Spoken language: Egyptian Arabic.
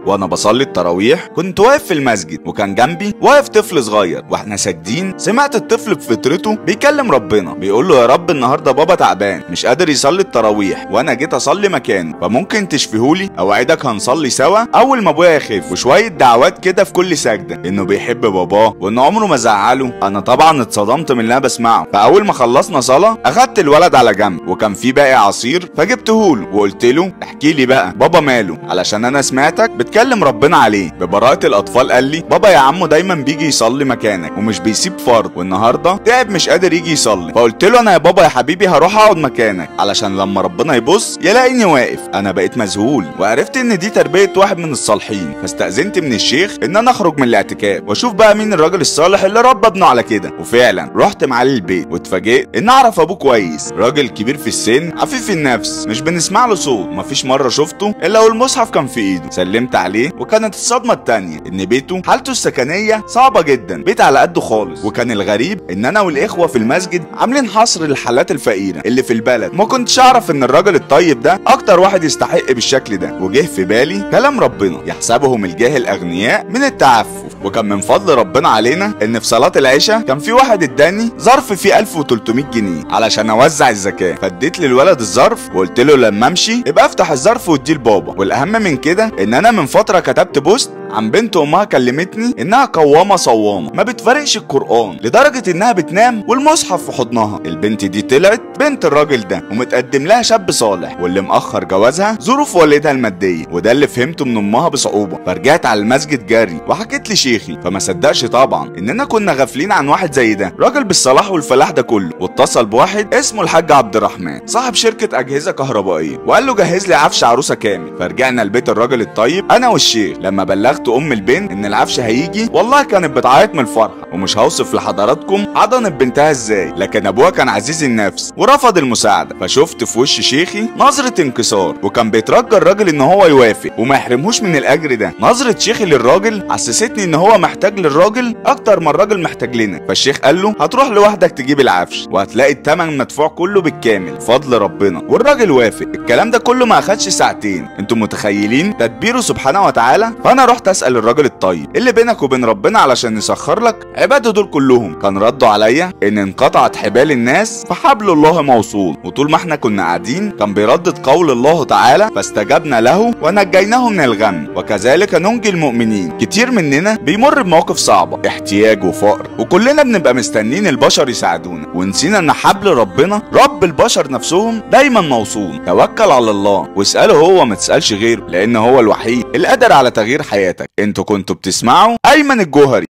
وانا بصلي التراويح كنت واقف في المسجد وكان جنبي واقف طفل صغير واحنا ساجدين سمعت الطفل بفطرته بيكلم ربنا بيقول له يا رب النهارده بابا تعبان مش قادر يصلي التراويح وانا جيت اصلي مكانه فممكن تشفيهولي اوعدك هنصلي سوا اول ما ابويا يخف وشويه دعوات كده في كل سجده انه بيحب باباه وان عمره ما زعله انا طبعا اتصدمت من اللي انا بسمعه فاول ما خلصنا صلاه اخدت الولد على جنب وكان في باقي عصير فجبته له وقلت له احكي لي بقى بابا ماله علشان انا سمعتك بتكلم ربنا عليه ببراءه الاطفال قال لي بابا يا عمو دايما بيجي يصلي مكانك ومش بيسيب فرض والنهارده تعب مش قادر يجي يصلي فقلت له انا يا بابا يا حبيبي هروح اقعد مكانك علشان لما ربنا يبص يلاقيني واقف انا بقيت مذهول وعرفت ان دي تربيه واحد من الصالحين فاستاذنت من الشيخ ان انا اخرج من الاعتكاف واشوف بقى مين الراجل الصالح اللي ربى ابنه على كده وفعلا رحت معاه للبيت واتفاجئت ان اعرف ابوه كويس راجل كبير في السن عفيف النفس مش بنسمع له صوت مفيش مره شفته الا والمصحف كان في ايده سلمت عليه وكانت الصدمه التانية ان بيته حالته السكنيه صعبه جدا بيت على قده خالص وكان الغريب ان انا والاخوه في المسجد عاملين حصر للحالات الفقيره اللي في البلد ما كنتش اعرف ان الراجل الطيب ده اكتر واحد يستحق بالشكل ده وجه في بالي كلام ربنا يحسبهم الجاهل اغنياء من التعفف وكان من فضل ربنا علينا ان في صلاه العشاء كان في واحد اداني ظرف فيه 1300 جنيه علشان اوزع الزكاه فاديت للولد الظرف وقلت له لما امشي يبقى افتح الظرف واديه لبابا والاهم من كده ان انا من فتره كتبت بوست عن بنت امها كلمتني انها قوامه صوامه ما بتفرقش القران لدرجه انها بتنام والمصحف في حضنها البنت دي طلعت بنت الراجل ده ومتقدم لها شاب صالح واللي مأخر جوازها ظروف والدها الماديه وده اللي فهمته من امها بصعوبه فرجعت على المسجد جري وحكيت لشيخي فما صدقش طبعا اننا كنا غافلين عن واحد زي ده راجل بالصلاح والفلاح ده كله واتصل بواحد اسمه الحاج عبد الرحمن صاحب شركه اجهزه كهربائيه وقال له جهز لي عفش عروسه كامل فرجعنا لبيت الراجل الطيب انا والشيخ لما بلغت ام البنت ان العفش هيجي والله كانت بتعيط من الفرحه ومش هوصف لحضراتكم حضنت بنتها ازاي لكن ابوها كان عزيز النفس ورفض المساعده فشفت في وش شيخي نظره انكسار وكان بيترجى الراجل ان هو يوافق وما يحرمهوش من الاجر ده نظره شيخي للراجل حسستني ان هو محتاج للراجل اكتر ما الراجل محتاج لنا فالشيخ قال له هتروح لوحدك تجيب العفش وهتلاقي التمن مدفوع كله بالكامل فضل ربنا والراجل وافق الكلام ده كله ما اخدش ساعتين انتم متخيلين تدبيره سبحانه وتعالى فانا رحت اسال الراجل الطيب اللي بينك وبين ربنا علشان يسخر لك عباده دول كلهم كان ردوا عليا ان انقطعت حبال الناس فحبل الله موصول وطول ما احنا كنا قاعدين كان بيردد قول الله تعالى فاستجبنا له ونجيناه من الغم وكذلك ننجي المؤمنين كتير مننا بيمر بمواقف صعبه احتياج وفقر وكلنا بنبقى مستنين البشر يساعدونا ونسينا ان حبل ربنا رب البشر نفسهم دايما موصول توكل على الله واساله هو ما تسالش غيره لان هو الوحيد اللي قادر على تغيير حياتك انتوا كنتوا بتسمعوا ايمن الجوهري